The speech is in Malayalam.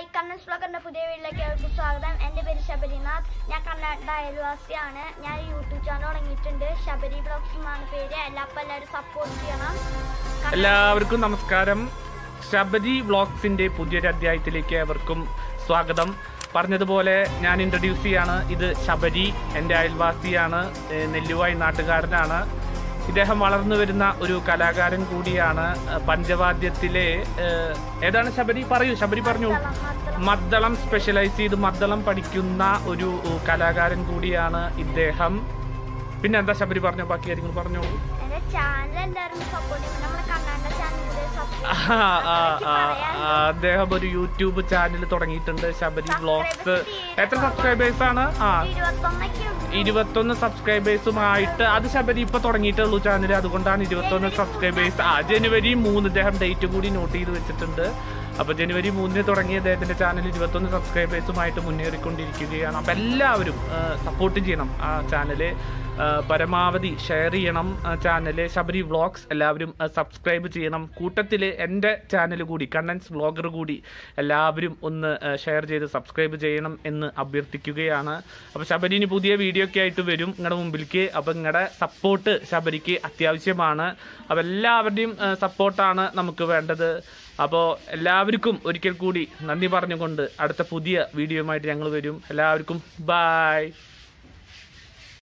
ഹായ് കണ്ണൻസ് ബ്ലോഗറിന്റെ പുതിയ വീട്ടിലേക്ക് ഏവർക്കും സ്വാഗതം എൻ്റെ പേര് ശബരിനാഥ് ഞാൻ കന്നഡ അയൽവാസിയാണ് ഞാൻ യൂട്യൂബ് ചാനൽ തുടങ്ങിയിട്ടുണ്ട് ശബരി ബ്ലോഗ്സ് എന്നാണ് പേര് എല്ലാ അപ്പം എല്ലാവരും സപ്പോർട്ട് ചെയ്യണം കന്നഡ- എല്ലാവർക്കും നമസ്കാരം ശബരി വ്ളോഗ്സിന്റെ പുതിയൊരു അധ്യായത്തിലേക്ക് അവർക്കും സ്വാഗതം പറഞ്ഞതുപോലെ ഞാൻ ഇൻട്രൊഡ്യൂസ് ചെയ്യാണ് ഇത് ശബരി എൻ്റെ അയൽവാസിയാണ് ഏഹ് നെല്ലുവായി നാട്ടുകാരനാണ് ഇദ്ദേഹം വളർന്നു വരുന്ന ഒരു കലാകാരൻ കൂടിയാണ് ഏഹ് പഞ്ചവാദ്യത്തിലെ ഏഹ് ഏതാണ് ശബരി പറയൂ ശബരി പറഞ്ഞു മാത്രം മദ്ദളം സ്പെഷ്യലൈസ് ചെയ്ത് മദ്ദളം പഠിക്കുന്ന ഒരു ഏഹ് കലാകാരൻ കൂടിയാണ് ഇദ്ദേഹം പിന്നെ എന്താ ശബരി പറഞ്ഞു ബാക്കി കാര്യങ്ങൾ പറഞ്ഞോളൂ എൻ്റെ ചാനൽ എല്ലാവരും സപ്പോർട്ട് ചെയ്യണം നമ്മുടെ കന്നഡ ചാനൽ കൂടെ സപ്പോർട്ട് ആ, ആ, ആ, ആ, അദ്ദേഹം ഒരു യൂട്യൂബ് ചാനൽ തുടങ്ങിയിട്ടുണ്ട് ശബരി വ്ളോഗ്സ് എത്ര സബ്സ്ക്രൈബേഴ്സ് ആണ് ആ ഇരുപത്തൊന്നൊക്കെ ഉണ്ട് ഇരുപത്തൊന്ന് സബ്സ്ക്രൈബേഴ്സുമായിട്ട് അത് ശബരി ഇപ്പൊ തുടങ്ങിയിട്ടുള്ളൂ ചാനൽ അതുകൊണ്ടാണ് ഇരുപത്തൊന്ന് സബ്സ്ക്രൈബേഴ്സ് ആ ജനുവരി മൂന്ന് ഇദ്ദേഹം ഡേറ്റ് കൂടി നോട്ട് ചെയ്ത് വെച്ചിട്ടുണ്ട് അപ്പൊ ജനുവരി മൂന്നിന് തുടങ്ങിയ അദ്ദേഹത്തിന്റെ ചാനൽ ഇരുപത്തൊന്ന് സബ്സ്ക്രൈബേഴ്സുമായിട്ട് മുന്നേറിക്കൊണ്ടിരിക്കുകയാണ് അപ്പൊ എല്ലാവരും സപ്പോർട്ട് ചെയ്യണം ആ ചാനല് ആ, പരമാവധി ഷെയർ ചെയ്യണം ചാനല് ശബരി വ്ളോഗ്സ് എല്ലാവരും സബ്സ്ക്രൈബ് ചെയ്യണം കൂട്ടത്തിൽ എൻ്റെ ചാനൽ കൂടി കണ്ണൻസ് വ്ളോഗർ കൂടി എല്ലാവരും ഒന്ന് ഷെയർ ചെയ്ത് സബ്സ്ക്രൈബ് ചെയ്യണം എന്ന് അഭ്യർത്ഥിക്കുകയാണ് അപ്പോൾ ശബരി ഇനി പുതിയ വീഡിയോ ഒക്കെ ആയിട്ട് വരും നിങ്ങളുടെ മുമ്പിലേക്ക് അപ്പോൾ നിങ്ങളുടെ സപ്പോർട്ട് ശബരിക്ക് അത്യാവശ്യമാണ് അപ്പോൾ എല്ലാവരുടെയും സപ്പോർട്ടാണ് നമുക്ക് വേണ്ടത് അപ്പോൾ എല്ലാവർക്കും ഒരിക്കൽ കൂടി നന്ദി പറഞ്ഞുകൊണ്ട് അടുത്ത പുതിയ വീഡിയോയുമായിട്ട് ഞങ്ങൾ വരും എല്ലാവർക്കും ബായ്